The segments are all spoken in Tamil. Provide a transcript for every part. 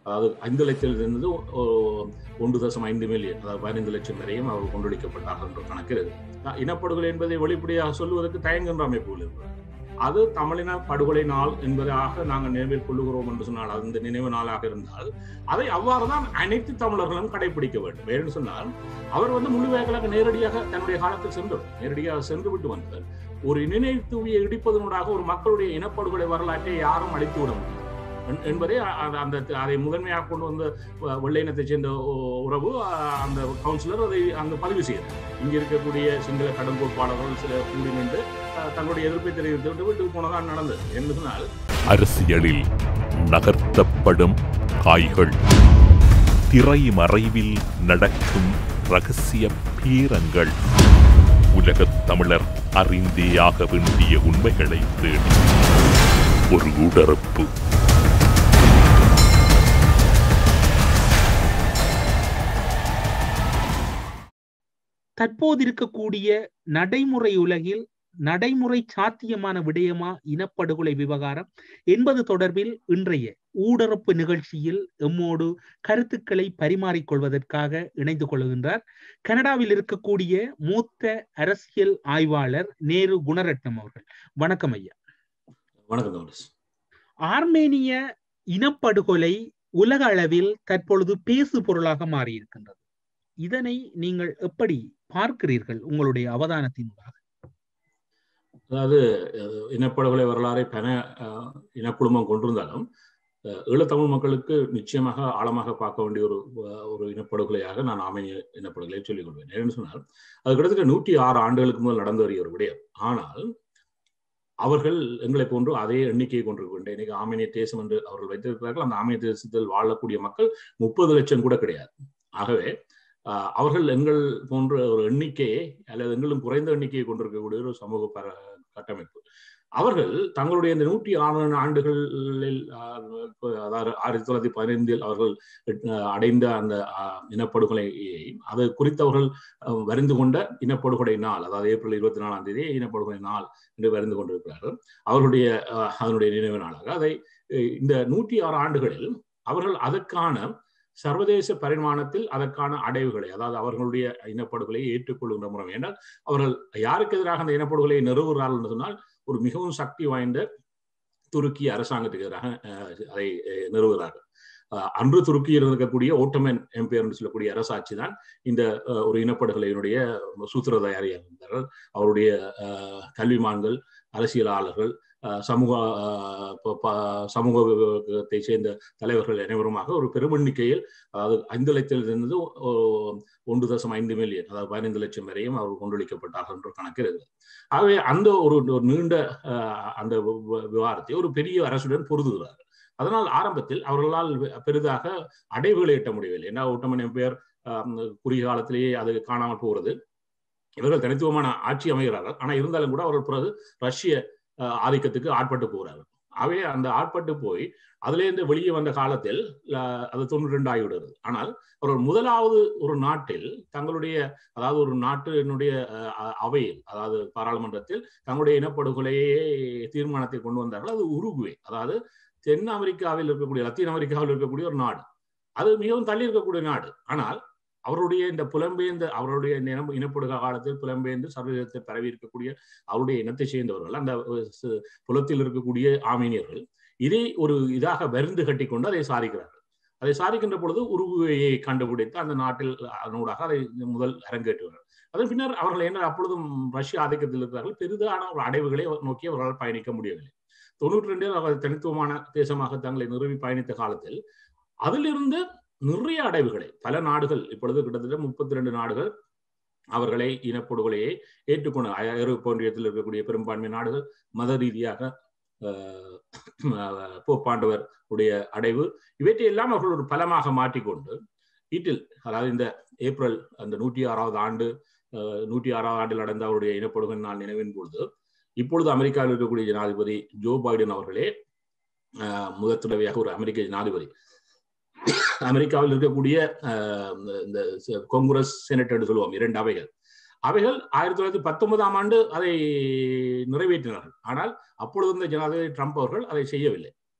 அதாவது ஐந்து லட்சத்திலிருந்து ஒ- ஒன்று தசம் ஐந்து மில்லியன் அதாவது பதினைந்து லட்சம் வரையும் அவர் கொண்டொழிக்கப்பட்டார்கள் என்ற கணக்கு இருக்கு இனப்படுகொலை என்பதை வெளிப்படையாக சொல்வதற்கு தயங்குகின்ற அமைப்புகள் இருக்கு அது தமிழின படுகொலை நாள் என்பதாக நாங்கள் நினைவில் கொள்ளுகிறோம் என்று சொன்னால் அந்த நினைவு நாளாக இருந்தால் அதை அவ்வாறுதான் அனைத்து தமிழர்களும் கடைபிடிக்க வேண்டும் ஏன்னு சொன்னால் அவர் வந்து முழுவேகலாக நேரடியாக தன்னுடைய காலத்தில் சென்றவர் நேரடியாக சென்று விட்டு வந்தவர் ஒரு நினைவு தூவியை இடிப்பதனூடாக ஒரு மக்களுடைய இனப்படுகொலை வரலாற்றை யாரும் அழித்து விட முடியும் என்- என்பதை அ- அ- அந்த அதை முதன்மையாக கொண்டு வந்த வ- வெள்ளை இனத்தைச் சேர்ந்த உ- உறவு அ, அந்த கவுன்சிலர் அதை அங்கு பதிவு செய்தார் இங்க இருக்கக்கூடிய சிங்கள கடன் கோட்பாளர்கள் சில கூடி நின்று அ, தங்களுடைய எதிர்ப்பை தெரிவித்து விட்டு வீட்டுக்கு போனதான் நடந்தது என்று சொன்னால் அரசியலில் நகர்த்தப்படும் காய்கள் திரைமறைவில் நடக்கும் ரகசிய பீரங்கள் உலகத் தமிழர் அறிந்தேயாக வேண்டிய உண்மைகளை தேடி ஒரு உடறப்பு தற்போது இருக்கக்கூடிய நடைமுறை உலகில் நடைமுறை சாத்தியமான விடயமா இனப்படுகொலை விவகாரம் என்பது தொடர்பில் இன்றைய ஊடரப்பு நிகழ்ச்சியில் எம்மோடு கருத்துக்களை பரிமாறிக்கொள்வதற்காக இணைந்து கொள்கின்றார் கனடாவில் இருக்கக்கூடிய மூத்த அரசியல் ஆய்வாளர் நேரு குணரட்னம் அவர்கள் வணக்கம் ஐயா வணக்கம் தோமஸ் ஆர்மேனிய இனப்படுகொலை உலக அளவில் தற்பொழுது பேசு பொருளாக மாறியிருக்கின்றது இதனை நீங்கள் எப்படி பார்க்கிறீர்கள் உங்களுடைய அவதானத்தினூடாக அதாவது அஹ், இனப்படுகொலை வரலாறை பென அஹ், இனக்குழுமம் கொண்டிருந்தாலும் அஹ், ஈழத்தமிழ் மக்களுக்கு நிச்சயமாக ஆழமாக பார்க்க வேண்டிய ஒரு அஹ், ஒரு இனப்படுகொலையாக நான் ஆமேனிய இனப்படுகொலையை சொல்லிக் கொள்வேன் ஏன்னு சொன்னால் அது கிட்டத்தட்ட நூற்றி ஆறு ஆண்டுகளுக்கு முதல் நடந்து வருகிற ஒரு விடயம் ஆனால் அவர்கள் எங்களை போன்று அதே எண்ணிக்கையை கொண்டிருக்கின்ற இன்னைக்கு ஆமேனிய தேசம் என்று அவர்கள் வைத்திருக்கிறார்கள் அந்த ஆமேனிய தேசத்தில் வாழக்கூடிய மக்கள் முப்பது லட்சம் கூட கிடையாது ஆகவே ஆஹ், அவர்கள் எங்கள் போன்ற ஒரு எண்ணிக்கையை அல்லது எங்களும் குறைந்த எண்ணிக்கையை கொண்டிருக்கக்கூடிய ஒரு சமூக பர கட்டமைப்பு அவர்கள் தங்களுடைய இந்த நூற்றி ஆறு ஆண்டுகளில் ஆஹ், அதாவது ஆயிரத்தி தொள்ளாயிரத்தி பதினைந்தில் அவர்கள் ஆஹ், அடைந்த அந்த ஆஹ், இனப்படுகொலையை அது குறித்து அவர்கள் ஆஹ், வரிந்து கொண்ட இனப்படுகொலை நாள் அதாவது ஏப்ரல் இருபத்தி நாலாம் தேதி இனப்படுகொலை நாள் என்று வரிந்து கொண்டிருக்கிறார்கள் அவர்களுடைய ஆஹ், அதனுடைய நினைவு நாளாக அதை அஹ், இந்த நூற்றி ஆறு ஆண்டுகளில் அவர்கள் அதற்கான சர்வதேச பரிமாணத்தில் அதற்கான அடைவுகளை அதாவது அவர்களுடைய இனப்படுகொலையை ஏற்றுக்கொள்கின்ற முறை என்றால் அவர்கள் யாருக்கு எதிராக அந்த இனப்படுகொலையை நிறுவுகிறார்கள் என்று சொன்னால் ஒரு மிகவும் சக்தி வாய்ந்த துருக்கி அரசாங்கத்துக்கு எதிராக அஹ், அதை அஹ், நிறுவுகிறார்கள் அஹ், அன்று துருக்கியில் இருக்கக்கூடிய ஓட்டமன் எம்பையர் என்று சொல்லக்கூடிய அரசாட்சி தான் இந்த அஹ், ஒரு இனப்படுகொலையினுடைய சூத்திரதாரியாக இருந்தார்கள் அவருடைய அஹ், கல்விமான்கள் அரசியலாளர்கள் அஹ், சமூக அஹ், ப- ப- சமூகத்தை சேர்ந்த தலைவர்கள் அனைவருமாக ஒரு பெரும் எண்ணிக்கையில் அதாவது ஐந்து லட்சத்திலிருந்து ஒ- ஒன்று தசம் ஐந்து மில்லியன் அதாவது பதினைந்து லட்சம் வரையும் அவர் கொண்டொழிக்கப்பட்டார்கள் என்ற கணக்கு இருக்குது ஆகவே அந்த ஒரு ஒரு நீண்ட அஹ், அந்த வி- வி- விவகாரத்தை ஒரு பெரிய அரசுடன் பொருதுகிறார்கள் அதனால் ஆரம்பத்தில் அவர்களால் பெரிதாக அடைவுகளை எட்ட முடியவில்லை ஏன்னா ஒட்டமன் எம்பையர் குறுகிய காலத்திலேயே அது காணாமல் போகிறது இவர்கள் தனித்துவமான ஆட்சி அமைகிறார்கள் ஆனால் இருந்தாலும் கூட அவர்கள் பிறகு ரஷ்ய அஹ், ஆதிக்கத்துக்கு ஆட்பட்டு போகிறார்கள் ஆகவே அந்த ஆட்பட்டு போய் அதிலிருந்து வெளியே வந்த காலத்தில் அஹ், அது தொண்ணூற்றி ரெண்டு ஆகிவிடுகிறது ஆனால் அவர்கள் முதலாவது ஒரு நாட்டில் தங்களுடைய அதாவது ஒரு நாட்டினுடைய அஹ், அ- அவையில் அதாவது பாராளுமன்றத்தில் தங்களுடைய இனப்படுகொலையே தீர்மானத்தை கொண்டு வந்தார்கள் அது உருகுவே அதாவது தென் அமெரிக்காவில் இருக்கக்கூடிய லத்தீன் அமெரிக்காவில் இருக்கக்கூடிய ஒரு நாடு அது மிகவும் தள்ளி இருக்கக்கூடிய நாடு ஆனால் அவருடைய இந்த புலம்பெயர்ந்த அவருடைய இந்த இனம் இனப்படுக காலத்தில் புலம்பெயர்ந்து சர்வதேசத்தை பரவி இருக்கக்கூடிய அவருடைய இனத்தை சேர்ந்தவர்கள் அந்த அஹ், சு- புலத்தில் இருக்கக்கூடிய ஆமீனியர்கள் இதை ஒரு இதாக வருந்து கட்டி கொண்டு அதை சாதிக்கிறார்கள் அதை சாதிக்கின்ற பொழுது உருகுவையை கண்டுபிடித்து அந்த நாட்டில் அதனூடாக அதை முதல் அரங்கேற்றுவார்கள் அதன் பின்னர் அவர்கள் என்ன அப்பொழுதும் ரஷ்ய ஆதிக்கத்தில் இருக்கிறார்கள் பெரிதான ஒரு அடைவுகளை நோக்கி அவர்களால் பயணிக்க முடியவில்லை தொண்ணூற்றி ரெண்டில் அவர்கள் தனித்துவமான தேசமாக தங்களை நிறுவி பயணித்த காலத்தில் அதிலிருந்து நிறைய அடைவுகளை பல நாடுகள் இப்பொழுது கிட்டத்தட்ட முப்பத்தி ரெண்டு நாடுகள் அவர்களை இனப்படுகொலையை ஏற்றுக்கொண்டு ஐரோப்பிய ஒன்றியத்தில் இருக்கக்கூடிய பெரும்பான்மை நாடுகள் மத ரீதியாக ஆஹ், போப்பாண்டவர் உடைய அடைவு இவற்றை எல்லாம் அவர்கள் ஒரு பலமாக மாற்றிக்கொண்டு வீட்டில் அதாவது இந்த ஏப்ரல் அந்த நூற்றி ஆறாவது ஆண்டு ஆஹ், நூற்றி ஆறாவது ஆண்டில் நடந்த அவருடைய இனப்படுகொலை நாள் நினைவின் பொழுது இப்பொழுது அமெரிக்காவில் இருக்கக்கூடிய ஜனாதிபதி ஜோ பைடன் அவர்களே ஆஹ், முதல் தடவையாக ஒரு அமெரிக்க ஜனாதிபதி அமெரிக்காவில் இருக்கக்கூடிய ஆஹ், இந்த காங்கிரஸ் செனட் என்று சொல்லுவோம் இரண்டு அவைகள் அவைகள் ஆயிரத்தி தொள்ளாயிரத்தி பத்தொன்பதாம் ஆண்டு அதை நிறைவேற்றினார்கள் ஆனால் அப்பொழுது இருந்த ஜனாதிபதி ட்ரம்ப் அவர்கள் அதை செய்யவில்லை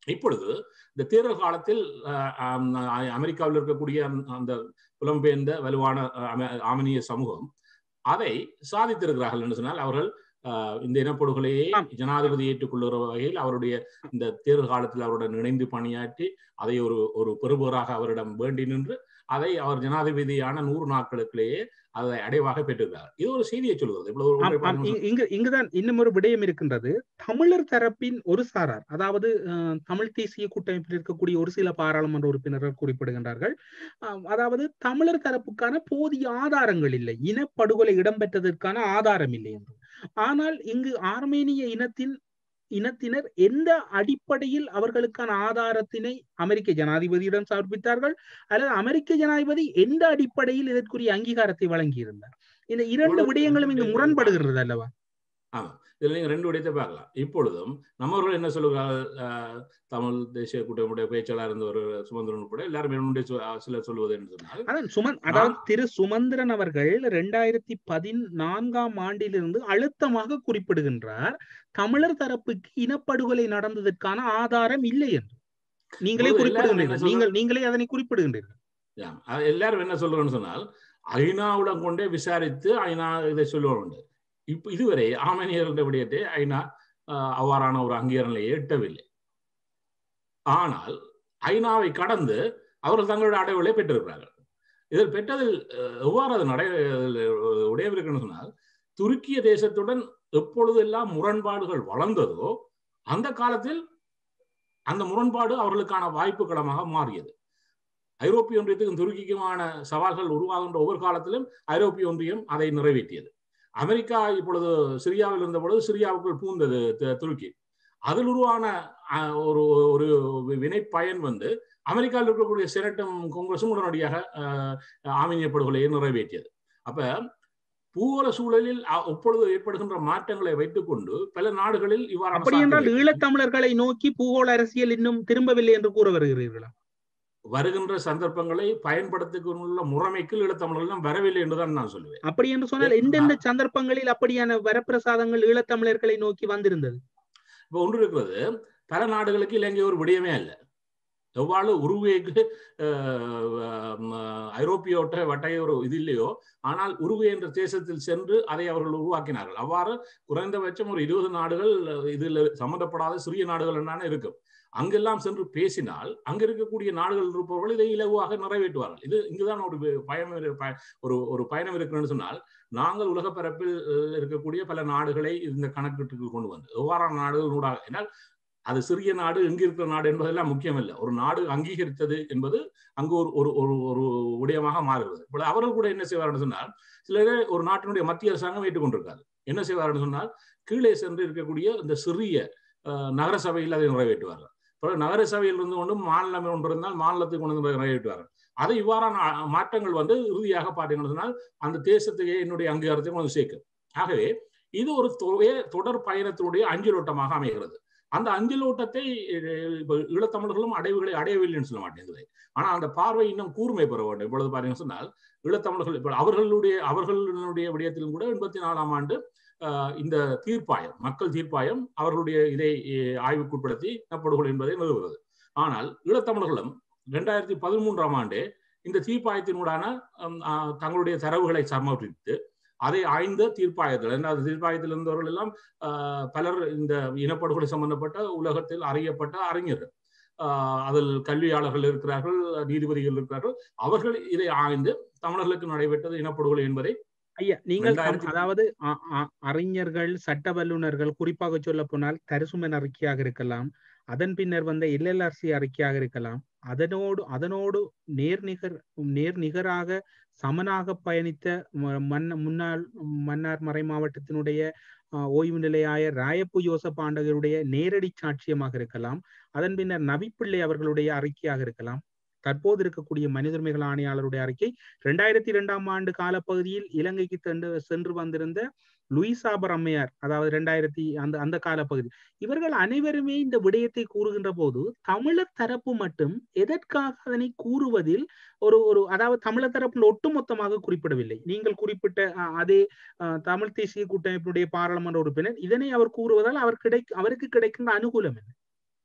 இப்பொழுது இந்த தேர்தல் காலத்தில் அமெரிக்காவில் இருக்கக்கூடிய அந்த புலம்பெயர்ந்த வலுவான ஆமனிய சமூகம் அதை சாதித்திருக்கிறார்கள் என்று சொன்னால் அவர்கள் இந்த இனப்படுகொலையை ஜனாதிபதி ஏற்றுக்கொள்ளுகிற வகையில் அவருடைய இந்த தேர்தல் காலத்தில் அவருடன் இணைந்து பணியாற்றி அதை ஒரு ஒரு பெறுபவராக அவரிடம் வேண்டி நின்று அதை அவர் ஜனாதிபதியான நூறு நாட்களுக்குள்ளேயே அதை அடைவாக பெற்றிருக்கிறார் இது ஒரு செய்தியை சொல்கிறது இங்கு இங்குதான் இன்னும் ஒரு விடயம் இருக்கின்றது தமிழர் தரப்பின் ஒரு சாரார் அதாவது தமிழ் தேசிய கூட்டமைப்பில் இருக்கக்கூடிய ஒரு சில பாராளுமன்ற உறுப்பினர்கள் குறிப்பிடுகின்றார்கள் அதாவது தமிழர் தரப்புக்கான போதிய ஆதாரங்கள் இல்லை இனப்படுகொலை இடம்பெற்றதற்கான ஆதாரம் இல்லை என்று ஆனால் இங்கு ஆர்மேனிய இனத்தின் இனத்தினர் எந்த அடிப்படையில் அவர்களுக்கான ஆதாரத்தினை அமெரிக்க ஜனாதிபதியிடம் சமர்ப்பித்தார்கள் அல்லது அமெரிக்க ஜனாதிபதி எந்த அடிப்படையில் இதற்குரிய அங்கீகாரத்தை வழங்கியிருந்தார் இந்த இரண்டு விடயங்களும் இங்கு முரண்படுகிறது அல்லவா ஆமா இதுல நீங்க ரெண்டு விடயத்தை பார்க்கலாம் இப்பொழுதும் நம்மவர்கள் என்ன சொல்லுகிறார்கள் தமிழ் தேசிய கூட்டமுடைய பேச்சாளர் இருந்த ஒரு சுமந்திரன் உட்பட எல்லாரும் என்னுடைய சிலர் சொல்வது என்று சொன்னால் அதான் சுமன் அதாவது திரு சுமந்திரன் அவர்கள் இரண்டாயிரத்தி பதினான்காம் ஆண்டிலிருந்து அழுத்தமாக குறிப்பிடுகின்றார் தமிழர் தரப்புக்கு இனப்படுகொலை நடந்ததற்கான ஆதாரம் இல்லை என்று நீங்களே குறிப்பிடுகின்றீர்கள் நீங்கள் நீங்களே அதனை குறிப்பிடுகின்றீர்கள் எல்லாரும் என்ன சொல்றோம்னு சொன்னால் ஐநாவுடன் கொண்டே விசாரித்து ஐநா இதை சொல்லுவோம் இப்ப இதுவரை ஆமனியர்களுடைய விடயத்தை ஐநா அவ்வாறான ஒரு அங்கீகாரங்களை எட்டவில்லை ஆனால் ஐநாவை கடந்து அவர்கள் தங்களுடைய அடைவுகளை பெற்றிருக்கிறார்கள் இதில் பெற்றதில் எவ்வாறு அது நடை உடையவிருக்குன்னு சொன்னால் துருக்கிய தேசத்துடன் எப்பொழுதெல்லாம் முரண்பாடுகள் வளர்ந்ததோ அந்த காலத்தில் அந்த முரண்பாடு அவர்களுக்கான வாய்ப்பு களமாக மாறியது ஐரோப்பிய ஒன்றியத்துக்கும் துருக்கிக்குமான சவால்கள் உருவாகின்ற ஒவ்வொரு காலத்திலும் ஐரோப்பிய ஒன்றியம் அதை நிறைவேற்றியது அமெரிக்கா இப்பொழுது சிரியாவில் இருந்த பொழுது சிரியாவுக்குள் பூந்தது துருக்கி அதில் உருவான ஒரு ஒரு வினை பயன் வந்து அமெரிக்காவில் இருக்கக்கூடிய செனட்டும் காங்கிரஸும் உடனடியாக ஆமினிய படுகொலையை நிறைவேற்றியது அப்ப பூகோள சூழலில் அப்பொழுது ஏற்படுகின்ற மாற்றங்களை வைத்துக்கொண்டு பல நாடுகளில் இவ்வாறு அப்படி என்றால் ஈழத்தமிழர்களை நோக்கி பூகோள அரசியல் இன்னும் திரும்பவில்லை என்று கூற வருகிறீர்களா வருகின்ற சந்தர்ப்பங்களை பயன்படுத்திக்கொண்டுள்ள முறைமைக்கு ஈழத்தமிழர்கள் வரவில்லை என்றுதான் நான் சொல்லுவேன் அப்படி என்று சொன்னால் எந்தெந்த சந்தர்ப்பங்களில் அப்படியான வரப்பிரசாதங்கள் ஈழத்தமிழர்களை நோக்கி வந்திருந்தது இப்ப ஒன்று இருக்கிறது பல நாடுகளுக்கு இலங்கை ஒரு விடயமே அல்ல எவ்வாறு உருவேக்கு ஐரோப்பியோட்ட வட்டைய ஒரு இது இல்லையோ ஆனால் உருவே என்ற தேசத்தில் சென்று அதை அவர்கள் உருவாக்கினார்கள் அவ்வாறு குறைந்தபட்சம் ஒரு இருபது நாடுகள் இதில் சம்பந்தப்படாத சிறிய நாடுகள் என்னன்னு இருக்கும் அங்கெல்லாம் சென்று பேசினால் அங்க இருக்கக்கூடிய நாடுகள் இருப்பவர்கள் இதை இலகுவாக நிறைவேற்றுவார்கள் இது இங்குதான் ஒரு பயம் ஒரு ஒரு பயணம் இருக்குன்னு சொன்னால் நாங்கள் உலக பரப்பில் இருக்கக்கூடிய பல நாடுகளை இந்த கணக்கீட்டுக்கு கொண்டு வந்து எவ்வாறான நாடுகள் ஊடாக ஏன்னால் அது சிறிய நாடு எங்க இருக்கிற நாடு என்பதெல்லாம் முக்கியம் இல்லை ஒரு நாடு அங்கீகரித்தது என்பது அங்கு ஒரு ஒரு ஒரு ஒரு விடயமாக மாறுகிறது இப்போ அவர்கள் கூட என்ன செய்வார்னு சொன்னால் சிலரே ஒரு நாட்டினுடைய மத்திய அரசாங்கம் ஏற்றுக்கொண்டிருக்காது என்ன செய்வார்னு சொன்னால் கீழே சென்று இருக்கக்கூடிய இந்த சிறிய நகர சபையில் அதை நிறைவேற்றுவார்கள் பிறகு நகர சபையில் இருந்து கொண்டு மாநிலம் ஒன்று இருந்தால் மாநிலத்துக்கு கொண்டு வந்து நிறைவேற்றுவார்கள் அது இவ்வாறான மாற்றங்கள் வந்து இறுதியாக பார்த்தீங்கன்னு சொன்னால் அந்த தேசத்துக்கு என்னுடைய அங்கீகாரத்தை கொண்டு சேர்க்கும் ஆகவே இது ஒரு தொடர் பயணத்தினுடைய அஞ்சலோட்டமாக அமைகிறது அந்த அஞ்சலோட்டத்தை ஈழத்தமிழர்களும் அடைவுகளை அடையவில்லைன்னு சொல்ல மாட்டேங்குது ஆனா அந்த பார்வை இன்னும் கூர்மை பெற வேண்டும் இப்பொழுது பாத்தீங்கன்னு சொன்னால் ஈழத்தமிழர்கள் இப்போ அவர்களுடைய அவர்களுடைய விடயத்திலும் கூட எண்பத்தி நாலாம் ஆண்டு இந்த தீர்ப்பாயம் மக்கள் தீர்ப்பாயம் அவர்களுடைய இதை ஆய்வுக்குட்படுத்தி நப்படுகொள் என்பதை நிறுவுகிறது ஆனால் ஈழத்தமிழர்களும் இரண்டாயிரத்தி பதிமூன்றாம் ஆண்டு இந்த தீர்ப்பாயத்தினூடான தங்களுடைய தரவுகளை சமர்ப்பித்து அதை ஆய்ந்த தீர்ப்பாயத்தில் அந்த தீர்ப்பாயத்தில் இருந்தவர்கள் எல்லாம் பலர் இந்த இனப்படுகொலை சம்பந்தப்பட்ட உலகத்தில் அறியப்பட்ட அறிஞர்கள் அதில் கல்வியாளர்கள் இருக்கிறார்கள் நீதிபதிகள் இருக்கிறார்கள் அவர்கள் இதை ஆய்ந்து தமிழர்களுக்கு நடைபெற்றது இனப்படுகொலை என்பதை ஐயா நீங்கள் அதாவது அறிஞர்கள் சட்ட வல்லுநர்கள் குறிப்பாக சொல்ல போனால் தரிசுமன் அறிக்கையாக இருக்கலாம் அதன் பின்னர் வந்த எல்எல்ஆர்சி அறிக்கையாக இருக்கலாம் அதனோடு அதனோடு நேர்நிகர் நேர்நிகராக சமனாக பயணித்த மன்ன முன்னாள் மன்னார் மறை மாவட்டத்தினுடைய ஓய்வு நிலையாய ராயப்பு யோசப் ஆண்டகருடைய நேரடி சாட்சியமாக இருக்கலாம் அதன் பின்னர் நவிப்பிள்ளை அவர்களுடைய அறிக்கையாக இருக்கலாம் தற்போது இருக்கக்கூடிய மனித உரிமைகள் ஆணையாளருடைய அறிக்கை இரண்டாயிரத்தி இரண்டாம் ஆண்டு காலப்பகுதியில் இலங்கைக்கு சென்று சென்று வந்திருந்த லூயிசாபர் அம்மையார் அதாவது இரண்டாயிரத்தி அந்த அந்த காலப்பகுதி இவர்கள் அனைவருமே இந்த விடயத்தை கூறுகின்ற போது தமிழர் தரப்பு மட்டும் எதற்காக அதனை கூறுவதில் ஒரு ஒரு அதாவது தமிழர் தரப்பு ஒட்டுமொத்தமாக குறிப்பிடவில்லை நீங்கள் குறிப்பிட்ட அதே தமிழ் தேசிய கூட்டமைப்பினுடைய பாராளுமன்ற உறுப்பினர் இதனை அவர் கூறுவதால் அவர் கிடை அவருக்கு கிடைக்கின்ற அனுகூலம் என்ன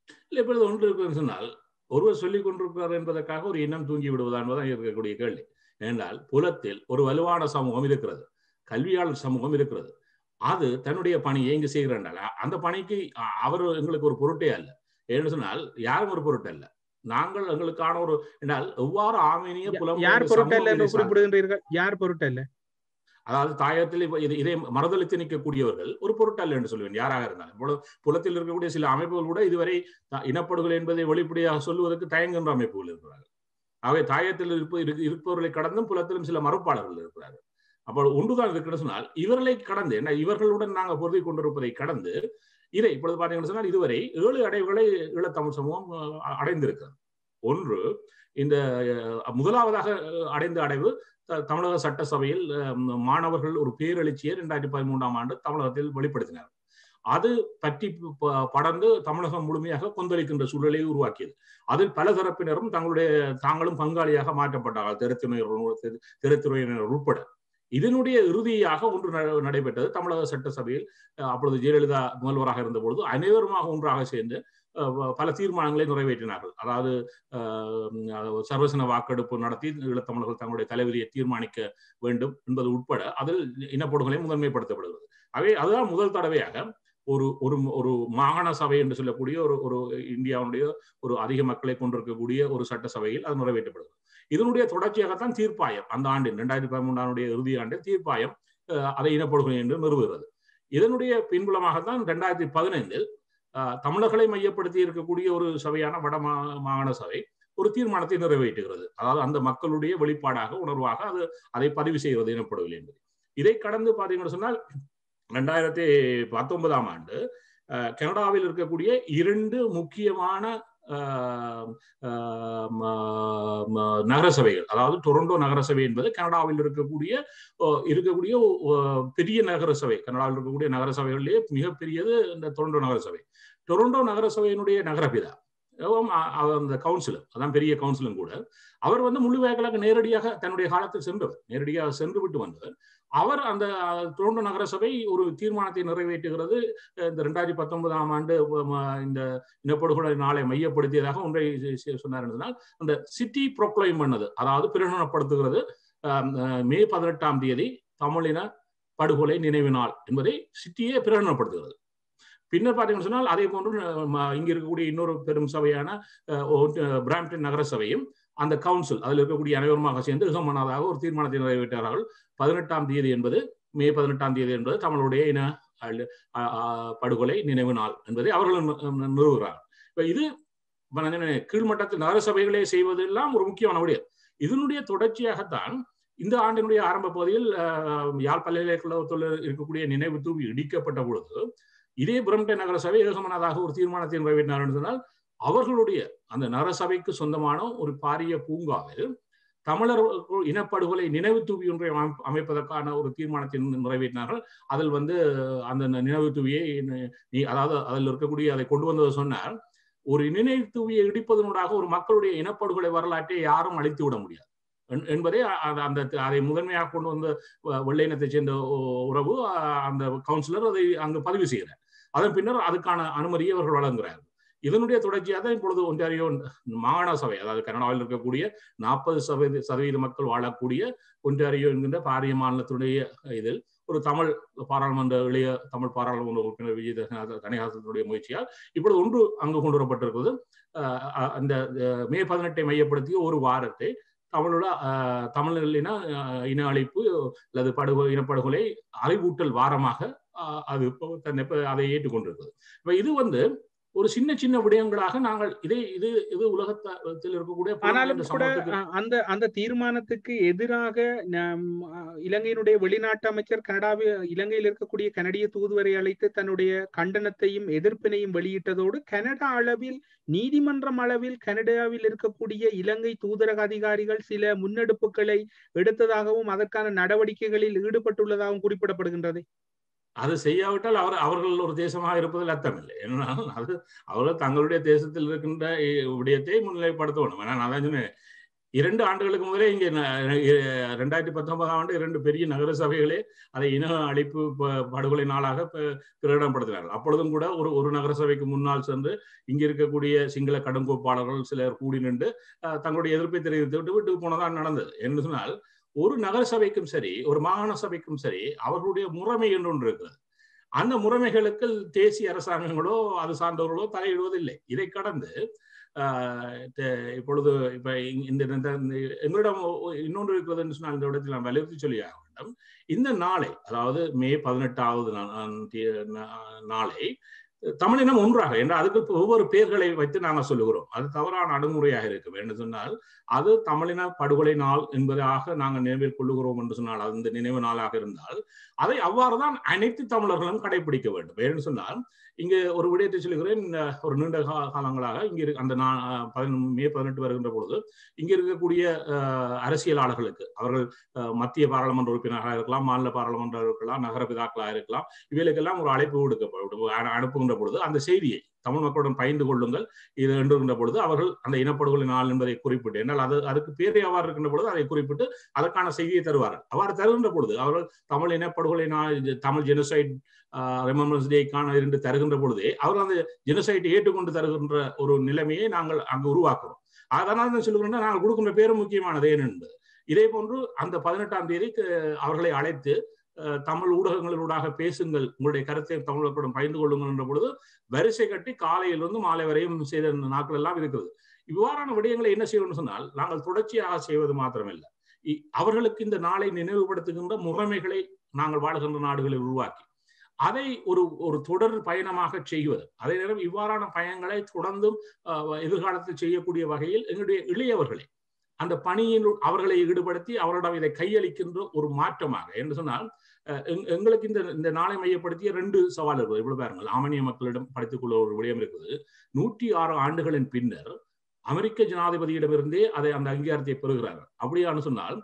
இல்லை இப்பொழுது ஒன்று இருக்குன்னு சொன்னால் ஒருவர் சொல்லிக் கொண்டிருக்கிறார் என்பதற்காக ஒரு இனம் தூங்கி விடுவதா என்பதுதான் இருக்கக்கூடிய கேள்வி ஏனென்றால் புலத்தில் ஒரு வலுவான சமூகம் இருக்கிறது கல்வியாளர் சமூகம் இருக்கிறது அது தன்னுடைய பணியை இங்கு செய்கிறாண்டால் அந்த பணிக்கு அவர் எங்களுக்கு ஒரு பொருட்டே அல்ல ஏன்னு சொன்னால் யாரும் ஒரு பொருட்டு அல்ல நாங்கள் எங்களுக்கான ஒரு என்றால் எவ்வாறு ஆமீனிய புலம் யார் பொருட்டல்ல என்று குறிப்பிடுகின்றீர்கள் யார் பொருட்டல்ல அதாவது தாயத்தில் இதை மறுதளித்து நிற்கக்கூடியவர்கள் ஒரு பொருட்டல்ல என்று சொல்லுவேன் யாராக இருந்தாலும் புலத்தில் இருக்கக்கூடிய சில அமைப்புகள் கூட இதுவரை இனப்படுகொலை என்பதை வெளிப்படையாக சொல்லுவதற்கு தயங்குகின்ற அமைப்புகள் இருக்கிறார்கள் ஆகவே தாயத்தில் இருப்ப இருப்பவர்களை கடந்தும் புலத்திலும் சில மறுப்பாளர்கள் இருக்கிறார்கள் அப்போ ஒன்றுதான் இருக்குன்னு சொன்னால் இவர்களை கடந்து என்ன இவர்களுடன் நாங்கள் பொருதி கொண்டிருப்பதை கடந்து இதை இப்பொழுது பார்த்தீங்கன்னு சொன்னால் இதுவரை ஏழு அடைவுகளை ஈழத்தமிழ் சமூகம் அடைந்திருக்கிறது ஒன்று இந்த முதலாவதாக அடைந்த அடைவு தமிழக சட்டசபையில் மாணவர்கள் ஒரு பேரெழுச்சியை இரண்டாயிரத்தி பதிமூன்றாம் ஆண்டு தமிழகத்தில் வெளிப்படுத்தினார் அது பற்றி படர்ந்து தமிழகம் முழுமையாக கொந்தளிக்கின்ற சூழலை உருவாக்கியது அதில் பல தரப்பினரும் தங்களுடைய தாங்களும் பங்காளியாக மாற்றப்பட்டார்கள் திறத்துறையினர் திறத்துறையினர் உட்பட இதனுடைய இறுதியாக ஒன்று நடைபெற்றது தமிழக சட்டசபையில் அப்பொழுது ஜெயலலிதா முதல்வராக இருந்த பொழுது அனைவருமாக ஒன்றாக சேர்ந்து பல தீர்மானங்களை நிறைவேற்றினார்கள் அதாவது சர்வசன வாக்கெடுப்பு நடத்தி ஈழத்தமிழர்கள் தங்களுடைய தலைவரியை தீர்மானிக்க வேண்டும் என்பது உட்பட அதில் இனப்படுகொலை முதன்மைப்படுத்தப்படுகிறது அவை அதுதான் முதல் தடவையாக ஒரு ஒரு ஒரு மாகாண சபை என்று சொல்லக்கூடிய ஒரு ஒரு இந்தியாவுடைய ஒரு அதிக மக்களை கொண்டிருக்கக்கூடிய ஒரு சட்டசபையில் அது நிறைவேற்றப்படுகிறது இதனுடைய தொடர்ச்சியாகத்தான் தீர்ப்பாயம் அந்த ஆண்டில் இரண்டாயிரத்தி பதிமூன்றாண்டுடைய இறுதி ஆண்டில் தீர்ப்பாயம் அதை இனப்படுகொலை என்று நிறுவுகிறது இதனுடைய பின்புலமாகத்தான் இரண்டாயிரத்தி பதினைந்தில் தமிழர்களை மையப்படுத்தி இருக்கக்கூடிய ஒரு சபையான வட மாகாண சபை ஒரு தீர்மானத்தை நிறைவேற்றுகிறது அதாவது அந்த மக்களுடைய வெளிப்பாடாக உணர்வாக அது அதை பதிவு செய்கிறது எனப்படவில்லை என்பது இதை கடந்து பார்த்தீங்கன்னு சொன்னால் ரெண்டாயிரத்தி பத்தொன்பதாம் ஆண்டு கனடாவில் இருக்கக்கூடிய இரண்டு முக்கியமான நகரசபைகள் அதாவது டொரண்டோ நகரசபை என்பது கனடாவில் இருக்கக்கூடிய இருக்கக்கூடிய பெரிய நகரசபை கனடாவில் இருக்கக்கூடிய நகரசபைகளிலேயே மிகப்பெரியது இந்த டொரண்டோ நகரசபை டொரண்டோ நகரசபையினுடைய நகரபிதா அந்த கவுன்சிலர் அதான் பெரிய கவுன்சிலும் கூட அவர் வந்து முள்ளுவேகலாக நேரடியாக தன்னுடைய காலத்தில் சென்றவர் நேரடியாக சென்று விட்டு வந்தவர் அவர் அந்த டொரண்டோ நகரசபை ஒரு தீர்மானத்தை நிறைவேற்றுகிறது இந்த ரெண்டாயிரத்தி பத்தொன்பதாம் ஆண்டு இந்த இனப்படுகொலை நாளை மையப்படுத்தியதாக ஒன்றை சொன்னார் என்றால் அந்த சிட்டி ப்ரொக்ளைம் பண்ணது அதாவது பிரகடனப்படுத்துகிறது மே பதினெட்டாம் தேதி தமிழின படுகொலை நினைவு நாள் என்பதை சிட்டியே பிரகடனப்படுத்துகிறது பின்னர் பார்த்தீங்கன்னு சொன்னால் அதே போன்று இங்க இருக்கக்கூடிய இன்னொரு பெரும் சபையான பிராம்டன் நகர சபையும் அந்த கவுன்சில் அதில் இருக்கக்கூடிய அனைவருமாக சேர்ந்து இகமனாதாக ஒரு தீர்மானத்தை நிறைவேற்றார்கள் பதினெட்டாம் தேதி என்பது மே பதினெட்டாம் தேதி என்பது தமிழுடைய இன படுகொலை நினைவு நாள் என்பதை அவர்கள் நிறுவுகிறார்கள் இப்ப இது கீழ்மட்டத்தில் நகர சபைகளே செய்வதெல்லாம் ஒரு முக்கியமான விடயம் இதனுடைய தொடர்ச்சியாகத்தான் இந்த ஆண்டினுடைய ஆரம்ப பகுதியில் யாழ் பல்கலைக்கழகத்தில் இருக்கக்கூடிய நினைவு தூவி இடிக்கப்பட்ட பொழுது இதே பிரம்டன் நகர சபை ஏகமனதாக ஒரு தீர்மானத்தை நிறைவேற்றினார் என்று சொன்னால் அவர்களுடைய அந்த நகரசபைக்கு சொந்தமான ஒரு பாரிய பூங்காவில் தமிழர் இனப்படுகொலை நினைவு தூவி ஒன்றை அமைப்பதற்கான ஒரு தீர்மானத்தை நிறைவேற்றினார்கள் அதில் வந்து அந்த நினைவு தூவியை அதாவது அதில் இருக்கக்கூடிய அதை கொண்டு வந்ததை சொன்னார் ஒரு நினைவு தூவியை இடிப்பதனூடாக ஒரு மக்களுடைய இனப்படுகொலை வரலாற்றை யாரும் அழித்து விட முடியாது என்பதை அந்த அதை முதன்மையாக கொண்டு வந்த வெள்ளை இனத்தை சேர்ந்த உறவு அந்த கவுன்சிலர் அதை அங்கு பதிவு செய்கிறார் அதன் பின்னர் அதுக்கான அனுமதியை அவர்கள் வழங்குகிறார்கள் இதனுடைய தொடர்ச்சியாக இப்பொழுது ஒன்றாரியோ மாகாண சபை அதாவது கனடாவில் இருக்கக்கூடிய நாற்பது சதவீத சதவீத மக்கள் வாழக்கூடிய ஒன்றாரியோ என்கின்ற பாரிய மாநிலத்தினுடைய இதில் ஒரு தமிழ் பாராளுமன்ற இளைய தமிழ் பாராளுமன்ற உறுப்பினர் விஜய் தனிகாசத்தினுடைய முயற்சியால் இப்பொழுது ஒன்று அங்கு கொண்டு வரப்பட்டிருக்கிறது அந்த மே பதினெட்டை மையப்படுத்திய ஒரு வாரத்தை தமிழோட தமிழின இன அழிப்பு அல்லது படுகொலை இனப்படுகொலை அறிவூட்டல் வாரமாக அது தன்னை அதை ஏற்றுக்கொண்டிருக்கிறது இப்ப இது வந்து ஒரு சின்ன சின்ன விடயங்களாக நாங்கள் இதை இது இது உலகத்தில் இருக்கக்கூடிய ஆனாலும் கூட அந்த அந்த தீர்மானத்துக்கு எதிராக இலங்கையினுடைய வெளிநாட்டு அமைச்சர் கனடாவில் இலங்கையில் இருக்கக்கூடிய கனடிய தூதுவரை அழைத்து தன்னுடைய கண்டனத்தையும் எதிர்ப்பினையும் வெளியிட்டதோடு கனடா அளவில் நீதிமன்றம் அளவில் கனடாவில் இருக்கக்கூடிய இலங்கை தூதரக அதிகாரிகள் சில முன்னெடுப்புகளை எடுத்ததாகவும் அதற்கான நடவடிக்கைகளில் ஈடுபட்டுள்ளதாகவும் குறிப்பிடப்படுகின்றது அது செய்யாவிட்டால் அவர் அவர்கள் ஒரு தேசமாக இருப்பதில் அர்த்தமில்லை ஏன்னால் அது அவர்கள் தங்களுடைய தேசத்தில் இருக்கின்ற விடயத்தை முன்னிலைப்படுத்த வேணும் ஏன்னா நான் சொன்னேன் இரண்டு ஆண்டுகளுக்கு முதலே இங்கே ரெண்டாயிரத்தி பத்தொன்பதாம் ஆண்டு இரண்டு பெரிய நகர சபைகளே அதை இன அழிப்பு படுகொலை நாளாக பிரகடனப்படுத்தினார்கள் அப்பொழுதும் கூட ஒரு ஒரு நகர சபைக்கு முன்னால் சென்று இங்க இருக்கக்கூடிய சிங்கள கடுங்கோப்பாளர்கள் சிலர் கூடி நின்று தங்களுடைய எதிர்ப்பை தெரிவித்து விட்டு விட்டு போனதான் நடந்தது என்று சொன்னால் ஒரு நகர சபைக்கும் சரி ஒரு மாகாண சபைக்கும் சரி அவர்களுடைய முறைமை என்று ஒன்று இருக்கிறது அந்த முறைமைகளுக்கு தேசிய அரசாங்கங்களோ அது சார்ந்தவர்களோ தலையிடுவதில்லை இதை கடந்து இப்பொழுது இப்ப இந்த எங்களிடம் இன்னொன்று இருக்கிறது சொன்னால் இந்த இடத்தில் நான் வலியுறுத்தி சொல்லியாக வேண்டும் இந்த நாளை அதாவது மே பதினெட்டாவது நாளை தமிழினம் ஒன்றாக என்ற அதுக்கு ஒவ்வொரு பெயர்களை வைத்து நாங்கள் சொல்லுகிறோம் அது தவறான அணுகுமுறையாக இருக்கும் என்று சொன்னால் அது தமிழின படுகொலை நாள் என்பதாக நாங்கள் நினைவில் கொள்ளுகிறோம் என்று சொன்னால் அந்த நினைவு நாளாக இருந்தால் அதை அவ்வாறுதான் அனைத்து தமிழர்களும் கடைபிடிக்க வேண்டும் ஏன்னு சொன்னால் இங்கே ஒரு விடயத்தை சொல்லுகிறேன் ஒரு நீண்ட காலங்களாக இங்கே அந்த மே பதினெட்டு வருகின்ற பொழுது இங்க இருக்கக்கூடிய அரசியலாளர்களுக்கு அவர்கள் மத்திய பாராளுமன்ற உறுப்பினராக இருக்கலாம் மாநில பாராளுமன்ற இருக்கலாம் நகர பிதாக்களாக இருக்கலாம் இவைகளுக்கெல்லாம் ஒரு அழைப்பு கொடுக்கப்படும் அனுப்புகின்ற பொழுது அந்த செய்தியை தமிழ் மக்களுடன் பயந்து கொள்ளுங்கள் இது என்கின்ற பொழுது அவர்கள் அந்த இனப்படுகொலை நாள் என்பதை குறிப்பிட்டு என்றால் அது அதுக்கு பேரே அவ்வாறு இருக்கின்ற பொழுது அதை குறிப்பிட்டு அதற்கான செய்தியை தருவார்கள் அவ்வாறு தருகின்ற பொழுது அவர்கள் தமிழ் இனப்படுகொலை நாள் தமிழ் ஜெனசைட் ரெமம்பரன்ஸ் டேக்கான இருந்து தருகின்ற பொழுதே அவர்கள் அந்த ஜெனசைட்டை ஏற்றுக்கொண்டு தருகின்ற ஒரு நிலைமையை நாங்கள் அங்கு உருவாக்குறோம் அதனால் சொல்லுகிறோம்னா நாங்கள் கொடுக்கின்ற பேரும் முக்கியமானது ஏனென்பது இதே போன்று அந்த பதினெட்டாம் தேதி அவர்களை அழைத்து தமிழ் ஊடகங்களூடாக பேசுங்கள் உங்களுடைய கருத்தை தமிழர்களுடன் பகிர்ந்து கொள்ளுங்கள் என்ற பொழுது வரிசை கட்டி காலையிலிருந்து மாலை வரையும் செய்த நாட்கள் எல்லாம் இருக்கிறது இவ்வாறான விடயங்களை என்ன செய்யணும்னு சொன்னால் நாங்கள் தொடர்ச்சியாக செய்வது மாத்திரமல்ல அவர்களுக்கு இந்த நாளை நினைவுபடுத்துகின்ற முறைமைகளை நாங்கள் வாழ்கின்ற நாடுகளில் உருவாக்கி அதை ஒரு ஒரு தொடர் பயணமாக செய்வது அதே நேரம் இவ்வாறான பயணங்களை தொடர்ந்தும் எதிர்காலத்தில் செய்யக்கூடிய வகையில் எங்களுடைய இளையவர்களை அந்த பணியில் அவர்களை ஈடுபடுத்தி அவரிடம் இதை கையளிக்கின்ற ஒரு மாற்றமாக என்று சொன்னால் எங்களுக்கு இந்த இந்த நாளை மையப்படுத்திய ரெண்டு சவால் இருக்குது இவ்வளவு பாருங்கள் ஆமனிய மக்களிடம் படித்துக் கொள்ள ஒரு விடயம் இருக்குது நூற்றி ஆறு ஆண்டுகளின் பின்னர் அமெரிக்க ஜனாதிபதியிடமிருந்தே அதை அந்த அங்கீகாரத்தை பெறுகிறார்கள் அப்படியான்னு சொன்னால்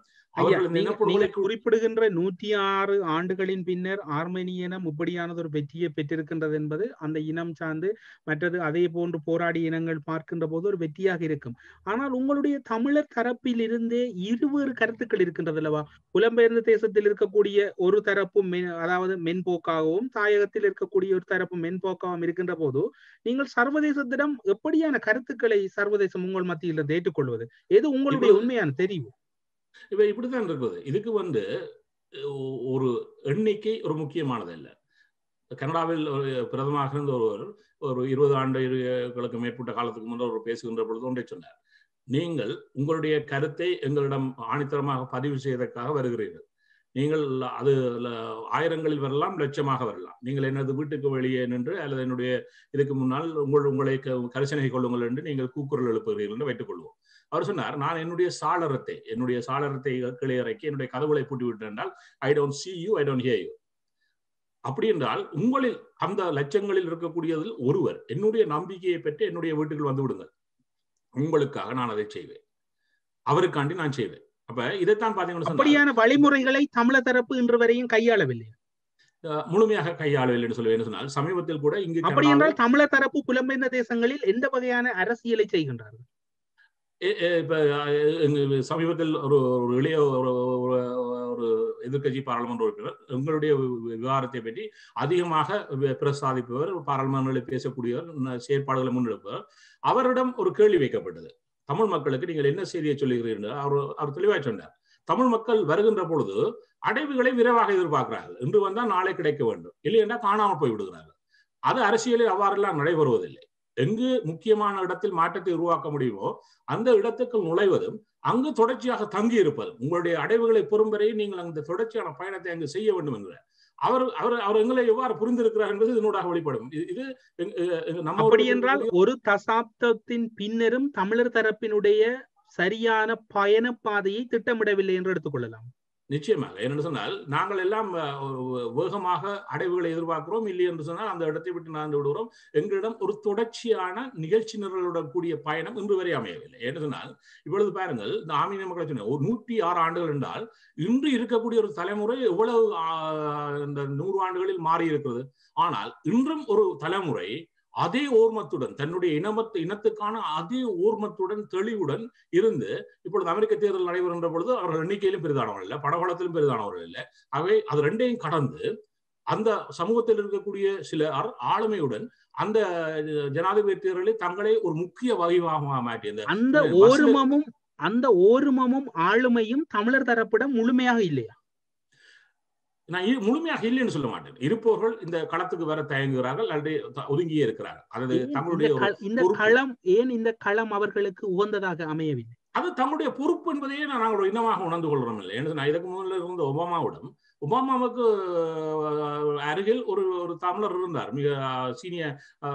குறிப்பிடுகின்ற நூற்றி ஆறு ஆண்டுகளின் பின்னர் ஆர்மேனிய இனம் இப்படியானது ஒரு வெற்றியை பெற்றிருக்கின்றது என்பது அந்த இனம் சார்ந்து மற்றது அதே போன்று போராடிய இனங்கள் பார்க்கின்ற போது ஒரு வெற்றியாக இருக்கும் ஆனால் உங்களுடைய தமிழர் தரப்பில் இருந்தே இருவேறு கருத்துக்கள் இருக்கின்றது அல்லவா புலம்பெயர்ந்த தேசத்தில் இருக்கக்கூடிய ஒரு தரப்பும் அதாவது மென்போக்காகவும் தாயகத்தில் இருக்கக்கூடிய ஒரு தரப்பு மென்போக்காகவும் இருக்கின்ற போது நீங்கள் சர்வதேசத்திடம் எப்படியான கருத்துக்களை சர்வதேசம் உங்கள் மத்தியில் ஏற்றுக்கொள்வது எது உங்களுடைய உண்மையான தெரிவு இப்ப இப்படித்தான் இருக்குது இதுக்கு வந்து ஒரு எண்ணிக்கை ஒரு முக்கியமானது இல்லை கனடாவில் ஒரு பிரதமாக இருந்த ஒருவர் ஒரு இருபது ஆண்டுகளுக்கு மேற்பட்ட காலத்துக்கு முன்னர் ஒரு பேசுகின்ற பொழுது ஒன்றை சொன்னார் நீங்கள் உங்களுடைய கருத்தை எங்களிடம் ஆணித்தரமாக பதிவு செய்வதற்காக வருகிறீர்கள் நீங்கள் அது ஆயிரங்களில் வரலாம் லட்சமாக வரலாம் நீங்கள் எனது வீட்டுக்கு வெளியே நின்று அல்லது என்னுடைய இதுக்கு முன்னால் உங்கள் உங்களை கரிசனை கொள்ளுங்கள் என்று நீங்கள் கூக்குரல் எழுப்புகிறீர்கள் என்று வைத்துக் கொள்வோம் அவர் சொன்னார் நான் என்னுடைய சாளரத்தை என்னுடைய சாளரத்தை கீழே இறக்கி என்னுடைய கதவுகளை பூட்டி விட்டு என்றால் I don't see you I don't hear you அப்படி என்றால் உங்களில் அந்த லட்சங்களில் இருக்கக்கூடியதில் ஒருவர் என்னுடைய நம்பிக்கையை பெற்று என்னுடைய வீட்டுக்கு வந்து விடுங்கள் உங்களுக்காக நான் அதை செய்வேன் அவருக்காண்டி நான் செய்வேன் அப்ப இதைத்தான் பாத்தீங்கன்னா அப்படியான வழிமுறைகளை தமிழ தரப்பு இன்று வரையும் கையாளவில்லை முழுமையாக கையாளவில்லை என்று சொல்லுவேன் சொன்னால் சமீபத்தில் கூட இங்கு அப்படி என்றால் தமிழ தரப்பு புலம்பெயர்ந்த தேசங்களில் எந்த வகையான அரசியலை செய்கின்றார்கள் இப்ப சமீபத்தில் ஒரு ஒரு இளைய ஒரு ஒரு எதிர்கட்சி பாராளுமன்ற உறுப்பினர் எங்களுடைய விவகாரத்தை பற்றி அதிகமாக பிரசாதிப்பவர் பாராளுமன்றங்களில் பேசக்கூடியவர் செயற்பாடுகளை முன்னெடுப்பவர் அவரிடம் ஒரு கேள்வி வைக்கப்பட்டது தமிழ் மக்களுக்கு நீங்கள் என்ன செய்தியை சொல்லுகிறீர்கள் அவர் அவர் தெளிவாக சொன்னார் தமிழ் மக்கள் வருகின்ற பொழுது அடைவுகளை விரைவாக எதிர்பார்க்கிறார்கள் இன்று வந்தால் நாளை கிடைக்க வேண்டும் இல்லை என்றால் காணாமல் போய் விடுகிறார்கள் அது அரசியலில் அவ்வாறெல்லாம் நடைபெறுவதில்லை எங்கு முக்கியமான இடத்தில் மாற்றத்தை உருவாக்க முடியுமோ அந்த இடத்துக்கு நுழைவதும் அங்கு தொடர்ச்சியாக தங்கி இருப்பதும் உங்களுடைய அடைவுகளை பெறும் வரை நீங்கள் அந்த தொடர்ச்சியான பயணத்தை அங்கு செய்ய வேண்டும் என்கிற அவர் அவர் அவர் எங்களை எவ்வாறு புரிந்திருக்கிறார் என்பது இதனூடாக வெளிப்படும் இது நம்ம அப்படி என்றால் ஒரு தசாப்தத்தின் பின்னரும் தமிழர் தரப்பினுடைய சரியான பயண பாதையை திட்டமிடவில்லை என்று எடுத்துக்கொள்ளலாம் நிச்சயமாக என்னென்னு சொன்னால் நாங்கள் எல்லாம் வேகமாக அடைவுகளை எதிர்பார்க்கிறோம் இல்லை என்று சொன்னால் அந்த இடத்தை விட்டு நான் விடுகிறோம் எங்களிடம் ஒரு தொடர்ச்சியான நிகழ்ச்சி நிரலுடன் கூடிய பயணம் இன்று வரை அமையவில்லை என்று சொன்னால் இப்பொழுது பாருங்கள் இந்த ஆமீன மக்களை சொன்ன ஒரு நூற்றி ஆறு ஆண்டுகள் என்றால் இன்று இருக்கக்கூடிய ஒரு தலைமுறை எவ்வளவு இந்த நூறு ஆண்டுகளில் மாறி இருக்கிறது ஆனால் இன்றும் ஒரு தலைமுறை அதே ஓர்மத்துடன் தன்னுடைய இனமத்து இனத்துக்கான அதே ஓர்மத்துடன் தெளிவுடன் இருந்து இப்பொழுது அமெரிக்க தேர்தல் நடைபெறுகின்ற பொழுது அவர்கள் எண்ணிக்கையிலும் பெரிதானவர்கள் இல்லை படபலத்திலும் பெரிதானவர்கள் இல்லை ஆகவே அது ரெண்டையும் கடந்து அந்த சமூகத்தில் இருக்கக்கூடிய சில ஆளுமையுடன் அந்த ஜனாதிபதி தேர்தலில் தங்களை ஒரு முக்கிய வகையாக மாற்றி அந்த ஓருமமும் அந்த ஓருமமும் ஆளுமையும் தமிழர் தரப்பிடம் முழுமையாக இல்லையா நான் முழுமையாக இல்லைன்னு சொல்ல மாட்டேன் இருப்பவர்கள் இந்த களத்துக்கு வர தயங்குகிறார்கள் அல்லது ஒதுங்கியே இருக்கிறார்கள் அதாவது தங்களுடைய இந்த களம் ஏன் இந்த களம் அவர்களுக்கு உகந்ததாக அமையவில்லை அது தங்களுடைய பொறுப்பு என்பதையே நாங்கள் ஒரு இனமாக உணர்ந்து கொள்கிறோம் இல்லை என்று நான் இதுக்கு முதல்ல இருந்த ஒபாமாவிடம் ஒபாமாவுக்கு அருகில் ஒரு ஒரு தமிழர் இருந்தார் மிக சீனியர்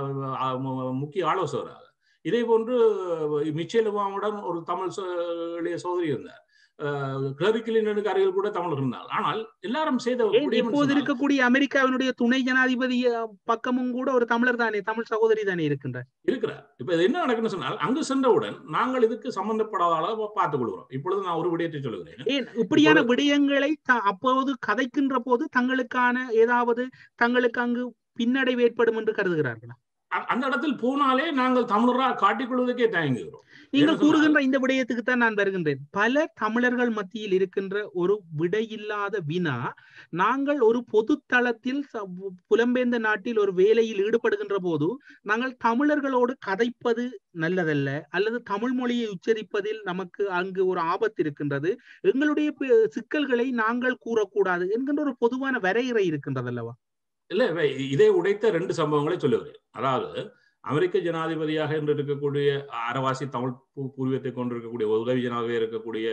முக்கிய ஆலோசகராக இதே போன்று மிச்சேல் ஒபாமாவுடன் ஒரு தமிழ் இளைய சோதரி இருந்தார் கிளரிக்கலினுக்கு அருகில் கூட தமிழர் இருந்தார் ஆனால் எல்லாரும் செய்த இப்போது இருக்கக்கூடிய அமெரிக்காவினுடைய துணை ஜனாதிபதி பக்கமும் கூட ஒரு தமிழர் தானே தமிழ் சகோதரி தானே இருக்கின்றார் இருக்கிறார் இப்ப இது என்ன நடக்குன்னு சொன்னால் அங்கு சென்றவுடன் நாங்கள் இதுக்கு சம்பந்தப்படாத அளவு பார்த்துக் கொள்கிறோம் இப்பொழுது நான் ஒரு விடயத்தை சொல்லுகிறேன் ஏன் இப்படியான விடயங்களை அப்போது கதைக்கின்ற போது தங்களுக்கான ஏதாவது தங்களுக்கு அங்கு பின்னடைவு ஏற்படும் என்று கருதுகிறார்களா அந்த இடத்தில் போனாலே நாங்கள் தமிழராக காட்டிக்கொள்வதற்கே தயங்குகிறோம் நீங்கள் கூறுகின்ற இந்த விடயத்துக்கு தான் நான் வருகின்றேன் பல தமிழர்கள் மத்தியில் இருக்கின்ற ஒரு விடையில்லாத வினா நாங்கள் ஒரு பொது தளத்தில் புலம்பெயர்ந்த நாட்டில் ஒரு வேலையில் ஈடுபடுகின்ற போது நாங்கள் தமிழர்களோடு கதைப்பது நல்லதல்ல அல்லது தமிழ் மொழியை உச்சரிப்பதில் நமக்கு அங்கு ஒரு ஆபத்து இருக்கின்றது எங்களுடைய சிக்கல்களை நாங்கள் கூறக்கூடாது என்கின்ற ஒரு பொதுவான வரையறை இருக்கின்றது அல்லவா இல்ல இதை உடைத்த ரெண்டு சம்பவங்களை சொல்லுகிறேன் அதாவது அமெரிக்க ஜனாதிபதியாக என்று இருக்கக்கூடிய அரவாசி தமிழ் பூர்வீகத்தை கொண்டிருக்கக்கூடிய உதவி ஜனாதிபதியாக இருக்கக்கூடிய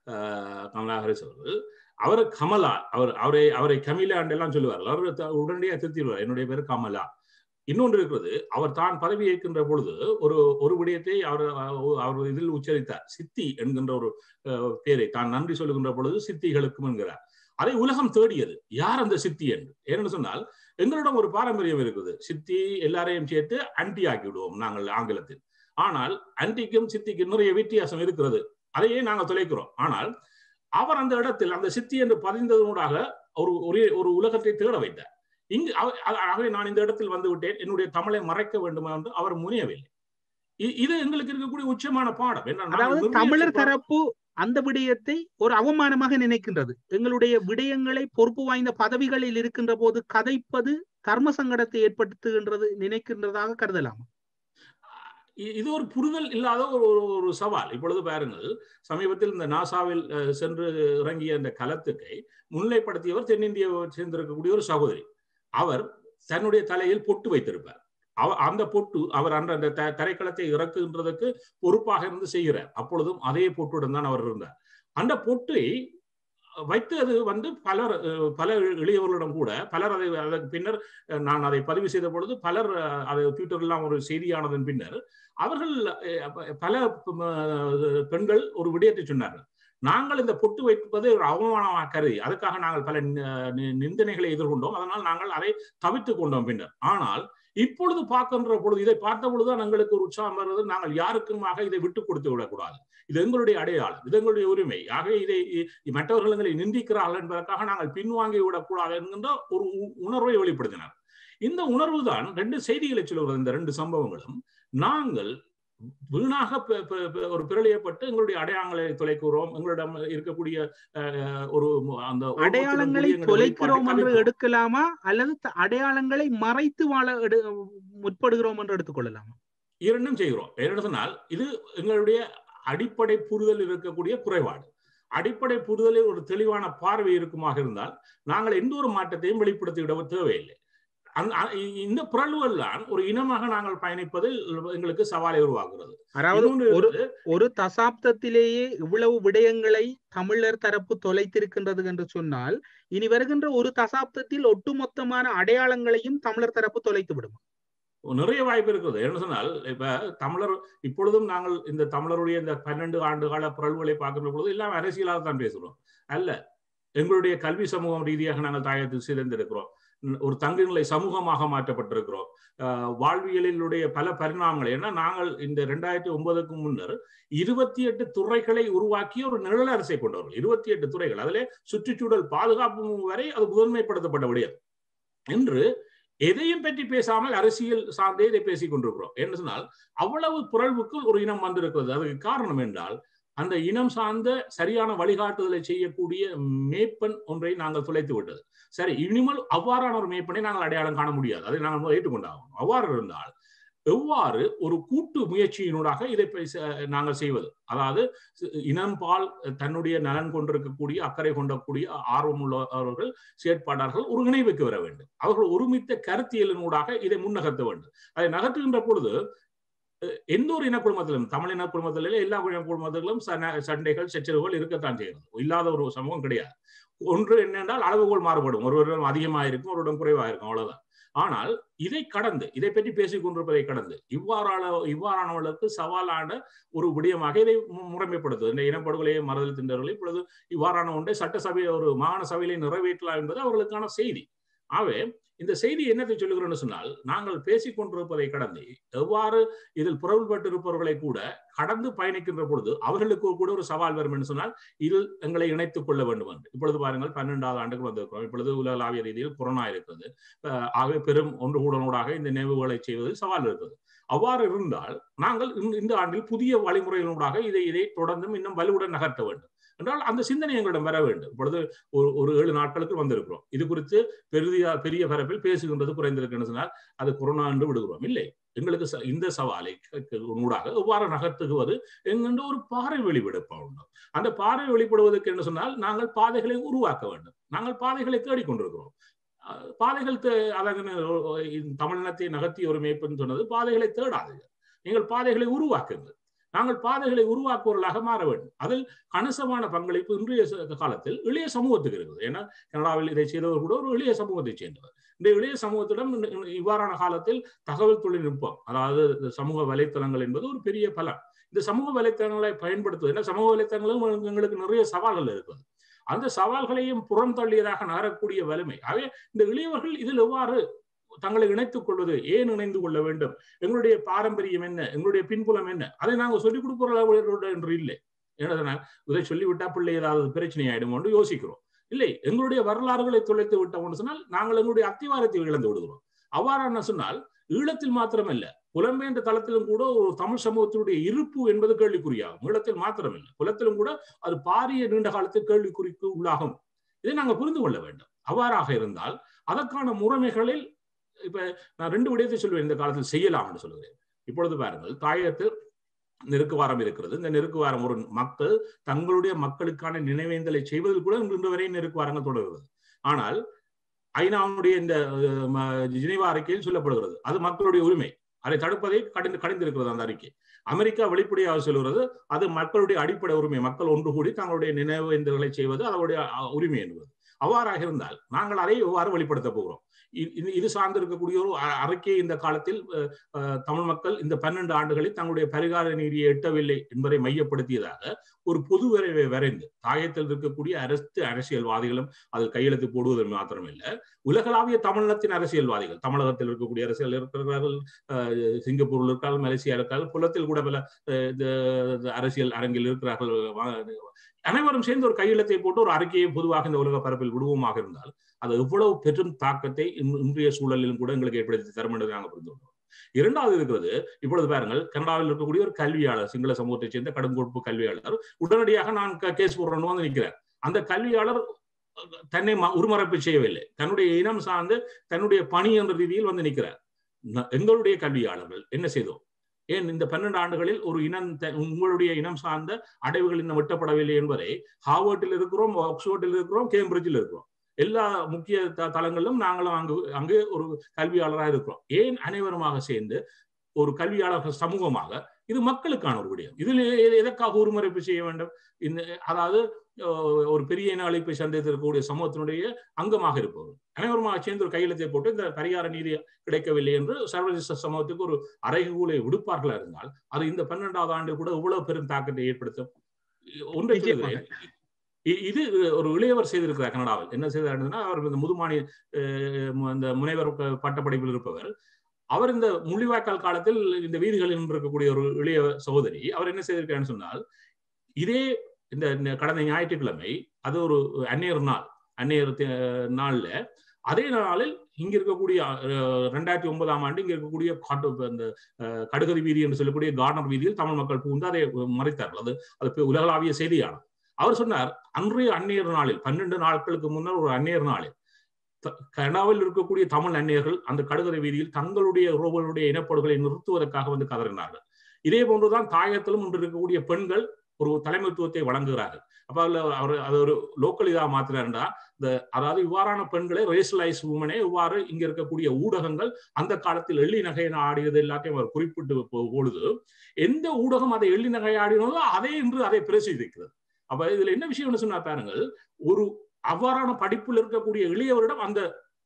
கமலா ஹாரிஸ் அவர்கள் அவர் கமலா அவர் அவரை அவரை கமிலா எல்லாம் சொல்லுவார் அவர் உடனடியாக திருத்திடுவார் என்னுடைய பேர் கமலா இன்னொன்று இருக்கிறது அவர் தான் பதவி ஏற்கின்ற பொழுது ஒரு ஒரு விடயத்தை அவர் அவர் இதில் உச்சரித்தார் சித்தி என்கின்ற ஒரு பேரை தான் நன்றி சொல்லுகின்ற பொழுது சித்திகளுக்கும் என்கிறார் அதை உலகம் தேடியது யார் அந்த சித்தி என்று ஏன்னு சொன்னால் எங்களிடம் ஒரு பாரம்பரியம் இருக்குது சித்தி எல்லாரையும் சேர்த்து அன்டி ஆக்கி விடுவோம் நாங்கள் ஆங்கிலத்தில் ஆனால் அன்டிக்கும் சித்திக்கும் நிறைய வித்தியாசம் இருக்கிறது அதையே நாங்கள் தொலைக்கிறோம் ஆனால் அவர் அந்த இடத்தில் அந்த சித்தி என்று பதிந்ததனூடாக ஒரு ஒரே ஒரு உலகத்தை தேட வைத்தார் இங்கு ஆகவே நான் இந்த இடத்தில் வந்து விட்டேன் என்னுடைய தமிழை மறைக்க வேண்டுமா என்று அவர் முனையவில்லை இது எங்களுக்கு இருக்கக்கூடிய உச்சமான பாடம் அதாவது தமிழர் தரப்பு அந்த விடயத்தை ஒரு அவமானமாக நினைக்கின்றது எங்களுடைய விடயங்களை பொறுப்பு வாய்ந்த பதவிகளில் இருக்கின்ற போது கதைப்பது தர்ம சங்கடத்தை ஏற்படுத்துகின்றது நினைக்கின்றதாக கருதலாம் இது ஒரு புரிதல் இல்லாத ஒரு ஒரு சவால் இப்பொழுது பாருங்கள் சமீபத்தில் இந்த நாசாவில் சென்று இறங்கிய அந்த கலத்துக்கை முன்னிலைப்படுத்தியவர் தென்னிந்திய சேர்ந்திருக்கக்கூடிய ஒரு சகோதரி அவர் தன்னுடைய தலையில் பொட்டு வைத்திருப்பார் அவ அந்த பொட்டு அவர் அந்த அந்த தரைக்களத்தை இறக்குகின்றதுக்கு பொறுப்பாக இருந்து செய்கிறார் அப்பொழுதும் அதே பொட்டுடன் தான் அவர் இருந்தார் அந்த பொட்டை வைத்து அது வந்து பலர் பல இளையவர்களிடம் கூட பலர் அதை அதற்கு பின்னர் நான் அதை பதிவு செய்த பொழுது பலர் அதை ட்விட்டர்லாம் ஒரு செய்தியானதன் பின்னர் அவர்கள் பல பெண்கள் ஒரு விடயத்தை சொன்னார்கள் நாங்கள் இந்த பொட்டு வைப்பது ஒரு அவமானமாக கருதி அதுக்காக நாங்கள் பல நிந்தனைகளை எதிர்கொண்டோம் அதனால் நாங்கள் அதை தவிர்த்து கொண்டோம் பின்னர் ஆனால் இப்பொழுது பார்க்கின்ற பொழுது இதை பார்த்த பொழுதுதான் எங்களுக்கு ஒரு உற்சாகம் வருவது நாங்கள் யாருக்குமாக இதை விட்டு கொடுத்து விடக்கூடாது இது எங்களுடைய அடையாளம் இது எங்களுடைய உரிமை ஆகவே இதை மற்றவர்கள் எங்களை நிந்திக்கிறார்கள் என்பதற்காக நாங்கள் பின்வாங்கி விடக்கூடாது என்கின்ற ஒரு உணர்வை வெளிப்படுத்தினார் இந்த உணர்வு தான் ரெண்டு செய்திகளை சொல்லுகிறது இந்த ரெண்டு சம்பவங்களும் நாங்கள் வீணாக ஒரு பிறழியப்பட்டு எங்களுடைய அடையாளங்களை தொலைக்கிறோம் எங்களிடம் இருக்கக்கூடிய ஒரு அந்த அடையாளங்களை தொலைக்கிறோம் என்று எடுக்கலாமா அல்லது அடையாளங்களை மறைத்து வாழ முற்படுகிறோம் என்று எடுத்துக்கொள்ளலாமா இரண்டும் செய்கிறோம் ஏன்னு சொன்னால் இது எங்களுடைய அடிப்படை புரிதல் இருக்கக்கூடிய குறைபாடு அடிப்படை புரிதலில் ஒரு தெளிவான பார்வை இருக்குமாக இருந்தால் நாங்கள் எந்த ஒரு மாற்றத்தையும் வெளிப்படுத்தி விட தேவையில்லை இந்த புரள்வுகள் தான் ஒரு இனமாக நாங்கள் பயணிப்பதில் எங்களுக்கு சவாலை உருவாக்குறது அதாவது ஒரு ஒரு தசாப்தத்திலேயே இவ்வளவு விடயங்களை தமிழர் தரப்பு தொலைத்திருக்கின்றது என்று சொன்னால் இனி வருகின்ற ஒரு தசாப்தத்தில் ஒட்டுமொத்தமான அடையாளங்களையும் தமிழர் தரப்பு தொலைத்து விடும் நிறைய வாய்ப்பு இருக்குது என்ன சொன்னால் இப்ப தமிழர் இப்பொழுதும் நாங்கள் இந்த தமிழருடைய இந்த பன்னெண்டு ஆண்டு கால புரள்வுகளை பார்க்கின்ற பொழுது எல்லாம் அரசியலாக தான் பேசுகிறோம் அல்ல எங்களுடைய கல்வி சமூகம் ரீதியாக நாங்கள் தாயத்தில் சிதைந்திருக்கிறோம் ஒரு தங்குநிலை சமூகமாக மாற்றப்பட்டிருக்கிறோம் வாழ்வியலினுடைய பல பரிணாமங்கள் ஏன்னா நாங்கள் இந்த ரெண்டாயிரத்தி ஒன்பதுக்கு முன்னர் இருபத்தி எட்டு துறைகளை உருவாக்கிய ஒரு நிழல் அரசை கொண்டவர்கள் இருபத்தி எட்டு துறைகள் அதிலே சுற்றுச்சூழல் பாதுகாப்பு வரை அது முதன்மைப்படுத்தப்பட்ட விடயம் என்று எதையும் பற்றி பேசாமல் அரசியல் சார்ந்தே இதை பேசிக் கொண்டிருக்கிறோம் என்று சொன்னால் அவ்வளவு புரள்வுக்குள் ஒரு இனம் வந்திருக்கிறது அதுக்கு காரணம் என்றால் அந்த இனம் சார்ந்த சரியான வழிகாட்டுதலை செய்யக்கூடிய மேப்பன் ஒன்றை நாங்கள் துளைத்து விட்டது சரி இனிமேல் அவ்வாறான ஒரு மேப்பனை நாங்கள் அடையாளம் காண முடியாது அதை நாங்கள் ஏற்றுக்கொண்டாகும் அவ்வாறு இருந்தால் எவ்வாறு ஒரு கூட்டு முயற்சியினூடாக இதை நாங்கள் செய்வது அதாவது இனம் பால் தன்னுடைய நலன் கொண்டிருக்கக்கூடிய அக்கறை கொண்டக்கூடிய ஆர்வம் உள்ளவர்கள் செயற்பாட்டார்கள் ஒருங்கிணைவுக்கு வர வேண்டும் அவர்கள் ஒருமித்த கருத்தியலினூடாக இதை முன்னகர்த்த வேண்டும் அதை நகர்த்துகின்ற பொழுது எந்த ஒரு இன குழுமத்திலும் தமிழ் இன குழுமத்திலே எல்லா இன குழுமத்திலும் சண்டைகள் சச்சரவுகள் இருக்கத்தான் செய்கிறது இல்லாத ஒரு சமூகம் கிடையாது ஒன்று என்னென்றால் அளவுகோல் மாறுபடும் ஒருவரிடம் அதிகமாக இருக்கும் ஒருவரிடம் குறைவாக இருக்கும் அவ்வளவுதான் ஆனால் இதை கடந்து இதை பற்றி பேசிக் கொண்டிருப்பதை கடந்து இவ்வாறான இவ்வாறானவர்களுக்கு சவாலான ஒரு விடயமாக இதை முறைமைப்படுத்துவது இந்த இனப்படுகொலையை மறுதல் தின்றவர்கள் இப்பொழுது இவ்வாறான ஒன்றை சட்டசபை ஒரு மாகாண சபையிலே நிறைவேற்றலாம் என்பது அவர்களுக்கான செய்தி ஆகவே இந்த செய்தி என்னத்தை சொல்லுகிறோம்னு சொன்னால் நாங்கள் பேசிக் கொண்டிருப்பதை கடந்து எவ்வாறு இதில் புறவுபட்டு இருப்பவர்களை கூட கடந்து பயணிக்கின்ற பொழுது அவர்களுக்கு கூட ஒரு சவால் வரும் என்று சொன்னால் இதில் எங்களை இணைத்துக் கொள்ள வேண்டும் என்று இப்பொழுது பாருங்கள் பன்னெண்டாவது ஆண்டுக்கு வந்திருக்கிறோம் இப்பொழுது உலகளாவிய ரீதியில் கொரோனா இருக்கிறது ஆகவே பெரும் ஒன்று கூடனூடாக இந்த நினைவுகளை செய்வதில் சவால் இருக்குது அவ்வாறு இருந்தால் நாங்கள் இந்த ஆண்டில் புதிய வழிமுறைகளூடாக இதை இதை தொடர்ந்தும் இன்னும் வலுவுடன் நகர்த்த வேண்டும் என்றால் அந்த சிந்தனை எங்களிடம் வர வேண்டும் இப்பொழுது ஒரு ஒரு ஏழு நாட்களுக்கு வந்திருக்கிறோம் இது குறித்து பெரிய பெரிய பரப்பில் பேசுகின்றது குறைந்திருக்குன்னு சொன்னால் அது கொரோனா என்று விடுகிறோம் இல்லை எங்களுக்கு இந்த சவாலை ஊடாக எவ்வாறு நகர்த்துவது என்கின்ற ஒரு பாறை வெளிப்படுப்ப வேண்டும் அந்த பாறை வெளிப்படுவதற்கு என்று சொன்னால் நாங்கள் பாதைகளை உருவாக்க வேண்டும் நாங்கள் பாதைகளை தேடிக்கொண்டிருக்கிறோம் பாதைகள் அதாவது தமிழினத்தை நகர்த்தி ஒரு மேய்ப்புன்னு சொன்னது பாதைகளை தேடாதீர்கள் நீங்கள் பாதைகளை உருவாக்குங்கள் நாங்கள் பாதைகளை உருவாக்குவர்களாக மாற வேண்டும் அதில் கணிசமான பங்களிப்பு இன்றைய காலத்தில் இளைய சமூகத்துக்கு இருக்குது ஏன்னா கனடாவில் இதை செய்தவர் கூட ஒரு இளைய சமூகத்தை சேர்ந்தவர் இந்த இளைய சமூகத்திடம் இவ்வாறான காலத்தில் தகவல் தொழில்நுட்பம் அதாவது சமூக வலைத்தளங்கள் என்பது ஒரு பெரிய பலம் இந்த சமூக வலைத்தளங்களை பயன்படுத்துவது ஏன்னா சமூக வலைத்தளங்களும் எங்களுக்கு நிறைய சவால்கள் இருக்குது அந்த சவால்களையும் புறம் தள்ளியதாக நகரக்கூடிய வலிமை ஆகவே இந்த இளையவர்கள் இதில் எவ்வாறு தங்களை இணைத்துக் கொள்வது ஏன் இணைந்து கொள்ள வேண்டும் எங்களுடைய பாரம்பரியம் என்ன எங்களுடைய பின்புலம் என்ன அதை நாங்கள் சொல்லிக் கொடுக்கிற என்று இல்லை ஏன்னா இதை சொல்லிவிட்டா பிள்ளை ஏதாவது பிரச்சனை ஆயிடும் என்று யோசிக்கிறோம் இல்லை எங்களுடைய வரலாறுகளை தொலைத்து விட்டோம்னு சொன்னால் நாங்கள் எங்களுடைய அத்திவாரத்தை இழந்து விடுகிறோம் அவ்வாறான சொன்னால் ஈழத்தில் மாத்திரமல்ல புலம்பெயர்ந்த தளத்திலும் கூட ஒரு தமிழ் சமூகத்தினுடைய இருப்பு என்பது கேள்விக்குறியாகும் ஈழத்தில் மாத்திரமல்ல குலத்திலும் கூட அது பாரிய நீண்ட காலத்தில் கேள்விக்குறிக்கு உள்ளாகும் இதை நாங்கள் புரிந்து கொள்ள வேண்டும் அவ்வாறாக இருந்தால் அதற்கான முறைமைகளில் இப்ப நான் ரெண்டு விடயத்தை சொல்லுவேன் இந்த காலத்தில் செய்யலாம் என்று சொல்லுகிறேன் இப்பொழுது பாருங்கள் தாயகத்தில் நெருக்கு வாரம் இருக்கிறது இந்த நெருக்கு வாரம் ஒரு மக்கள் தங்களுடைய மக்களுக்கான நினைவேந்தலை செய்வதில் கூட இன்று வரை நெருக்கு வாரங்கள் தொடர்கிறது ஆனால் ஐநாவுடைய இந்த ஜினிவா அறிக்கையில் சொல்லப்படுகிறது அது மக்களுடைய உரிமை அதை தடுப்பதை கடிந்து கடிந்திருக்கிறது அந்த அறிக்கை அமெரிக்கா வெளிப்படையாக சொல்கிறது அது மக்களுடைய அடிப்படை உரிமை மக்கள் ஒன்று கூடி தங்களுடைய நினைவேந்தல்களை செய்வது அதனுடைய உரிமை என்பது அவ்வாறாக இருந்தால் நாங்கள் அதை எவ்வாறு வெளிப்படுத்த போகிறோம் இது சார்ந்து இருக்கக்கூடிய ஒரு அறிக்கையை இந்த காலத்தில் தமிழ் மக்கள் இந்த பன்னெண்டு ஆண்டுகளில் தங்களுடைய பரிகார நீதியை எட்டவில்லை என்பதை மையப்படுத்தியதாக ஒரு பொது வரைவை வரைந்து தாயத்தில் இருக்கக்கூடிய அரசு அரசியல்வாதிகளும் அதில் கையெழுத்து போடுவது மாத்திரமில்லை உலகளாவிய தமிழகத்தின் அரசியல்வாதிகள் தமிழகத்தில் இருக்கக்கூடிய அரசியல் இருக்கிறார்கள் சிங்கப்பூரில் இருக்கார்கள் மலேசியா இருக்கார்கள் புலத்தில் கூட பல அரசியல் அரங்கில் இருக்கிறார்கள் அனைவரும் சேர்ந்து ஒரு கையெழுத்தை போட்டு ஒரு அறிக்கையை பொதுவாக இந்த உலக பரப்பில் விடுவோமாக இருந்தால் அது எவ்வளவு பெரும் தாக்கத்தை இன்றைய சூழலிலும் கூட எங்களுக்கு ஏற்படுத்தி தரும் என்று நாங்கள் புரிந்து கொண்டோம் இரண்டாவது இருக்கிறது இப்பொழுது பாருங்கள் கனடாவில் இருக்கக்கூடிய ஒரு கல்வியாளர் சிங்கள சமூகத்தை சேர்ந்த கடுங்கொடுப்பு கல்வியாளர் உடனடியாக நான் கேஸ் போடுறேன்னு வந்து நிற்கிறார் அந்த கல்வியாளர் தன்னை உருமரப்பு செய்யவில்லை தன்னுடைய இனம் சார்ந்து தன்னுடைய பணி என்ற ரீதியில் வந்து நிற்கிறார் எங்களுடைய கல்வியாளர்கள் என்ன செய்தோம் ஏன் இந்த பன்னெண்டு ஆண்டுகளில் ஒரு இனம் உங்களுடைய இனம் சார்ந்த அடைவுகள் இன்னும் வெட்டப்படவில்லை என்பதை ஹார்வர்டில் இருக்கிறோம் ஆக்ஸ்போர்டில் இருக்கிறோம் கேம்பிரிட்ஜில் இருக்கிறோம் எல்லா முக்கிய தளங்களிலும் நாங்களும் அங்கு அங்கு ஒரு கல்வியாளராக இருக்கிறோம் ஏன் அனைவருமாக சேர்ந்து ஒரு கல்வியாளர்கள் சமூகமாக இது மக்களுக்கான ஒரு விடயம் இதில் எதற்காக உருமறைப்பு செய்ய வேண்டும் இந்த அதாவது ஒரு பெரிய இன அழைப்பை சந்தித்திருக்கக்கூடிய சமூகத்தினுடைய அங்கமாக இருப்பவர் அனைவருமாக சேர்ந்து ஒரு கையெழுத்தை போட்டு இந்த பரிகார நீதி கிடைக்கவில்லை என்று சர்வதேச சமூகத்துக்கு ஒரு அறைகூலை விடுப்பார்களா இருந்தால் அது இந்த பன்னெண்டாவது ஆண்டு கூட இவ்வளவு பெரும் தாக்கத்தை ஏற்படுத்தும் ஒன்றை சொல்கிறேன் இது ஒரு இளையவர் செய்திருக்கிறார் கனடாவில் என்ன செய்தாருன்னா அவர் இந்த முதுமானி இந்த முனைவர் பட்டப்படிப்பில் இருப்பவர் அவர் இந்த முள்ளிவாய்க்கால் காலத்தில் இந்த வீதிகளில் இருக்கக்கூடிய ஒரு இளைய சகோதரி அவர் என்ன செய்திருக்காருன்னு சொன்னால் இதே இந்த கடந்த ஞாயிற்றுக்கிழமை அது ஒரு அந்நியர் நாள் அந்நியர் நாள்ல அதே நாளில் இங்க இருக்கக்கூடிய ரெண்டாயிரத்தி ஒன்பதாம் ஆண்டு இங்க இருக்கக்கூடிய காட்டு அந்த கடுகதி வீதி என்று சொல்லக்கூடிய கார்னர் வீதியில் தமிழ் மக்கள் புகுந்து அதை மறைத்தார்கள் அது அது உலகளாவிய செய்தியான அவர் சொன்னார் அன்றைய அந்நியர் நாளில் பன்னெண்டு நாட்களுக்கு முன்னர் ஒரு அந்நியர் நாளில் கனடாவில் இருக்கக்கூடிய தமிழ் அந்நியர்கள் அந்த கடுகரை வீதியில் தங்களுடைய உறவுகளுடைய இனப்படுகளை நிறுத்துவதற்காக வந்து கதறினார்கள் இதே போன்றுதான் தாயத்திலும் இன்று இருக்கக்கூடிய பெண்கள் ஒரு தலைமைத்துவத்தை வழங்குகிறார்கள் அப்ப அதுல அவர் அது ஒரு லோக்கல் இதா மாத்திரா இந்த அதாவது இவ்வாறான பெண்களை ரேஷலைஸ் உமனே இவ்வாறு இங்க இருக்கக்கூடிய ஊடகங்கள் அந்த காலத்தில் எள்ளி நகையின ஆடியது எல்லாத்தையும் அவர் குறிப்பிட்டு பொழுது எந்த ஊடகம் அதை எள்ளி நகை ஆடினதோ அதே இன்று அதை பிரசித்திருக்கிறது அப்ப இதுல என்ன விஷயம் சொன்னா பாருங்கள் ஒரு அவ்வாறான படிப்பில் இருக்கக்கூடிய இளையவரிடம் அந்த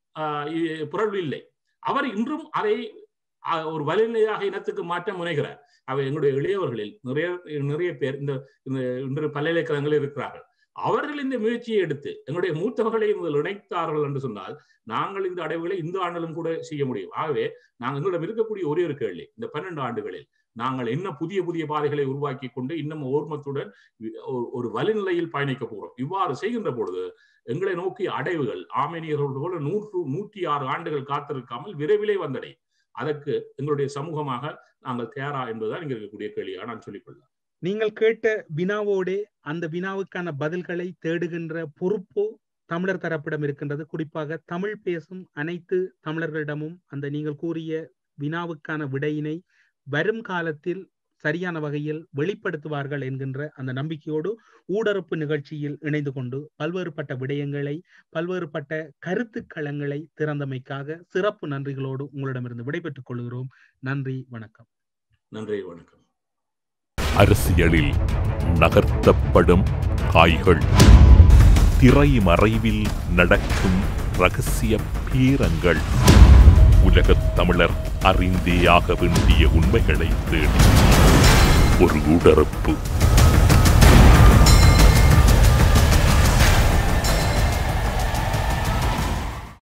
புரள்வு இல்லை அவர் இன்றும் அதை ஒரு வலிமையாக இனத்துக்கு மாற்ற முனைகிறார் அவை எங்களுடைய இளையவர்களில் நிறைய நிறைய பேர் இந்த இன்று பல்கலைக்கழகங்களில் இருக்கிறார்கள் அவர்கள் இந்த முயற்சியை எடுத்து எங்களுடைய மூத்தவர்களை இதில் இணைத்தார்கள் என்று சொன்னால் நாங்கள் இந்த அடைவுகளை இந்த ஆண்டிலும் கூட செய்ய முடியும் ஆகவே நாங்கள் எங்களிடம் இருக்கக்கூடிய ஒரே ஒரு கேள்வி இந்த பன்னெண்டு ஆண்டுகளில் நாங்கள் என்ன புதிய புதிய பாதைகளை உருவாக்கி கொண்டு இன்னும் ஓர்மத்துடன் ஒரு வலிநிலையில் பயணிக்க போகிறோம் இவ்வாறு செய்கின்ற பொழுது எங்களை நோக்கிய அடைவுகள் ஆமேனியர்களோடு போல நூற்று நூற்றி ஆறு ஆண்டுகள் காத்திருக்காமல் விரைவிலே வந்தடை அதற்கு எங்களுடைய சமூகமாக நாங்கள் தயாரா என்பதுதான் இங்க இருக்கக்கூடிய கேள்வியா நான் சொல்லிக்கொள்ளலாம் நீங்கள் கேட்ட வினாவோடே அந்த வினாவுக்கான பதில்களை தேடுகின்ற பொறுப்போ தமிழர் தரப்பிடம் இருக்கின்றது குறிப்பாக தமிழ் பேசும் அனைத்து தமிழர்களிடமும் அந்த நீங்கள் கூறிய வினாவுக்கான விடையினை வரும் காலத்தில் சரியான வகையில் வெளிப்படுத்துவார்கள் என்கின்ற அந்த நம்பிக்கையோடு ஊடறுப்பு நிகழ்ச்சியில் இணைந்து கொண்டு பல்வேறுபட்ட விடயங்களை பல்வேறுபட்ட கருத்துக்களங்களை திறந்தமைக்காக சிறப்பு நன்றிகளோடு உங்களிடமிருந்து விடைபெற்றுக் கொள்கிறோம் நன்றி வணக்கம் நன்றி வணக்கம் அரசியலில் நகர்த்தப்படும் காய்கள் திரை மறைவில் நடக்கும் ரகசிய பீரங்கள் உலகத் தமிழர் அறிந்தேயாக வேண்டிய உண்மைகளை தேடி ஒரு உடறுப்பு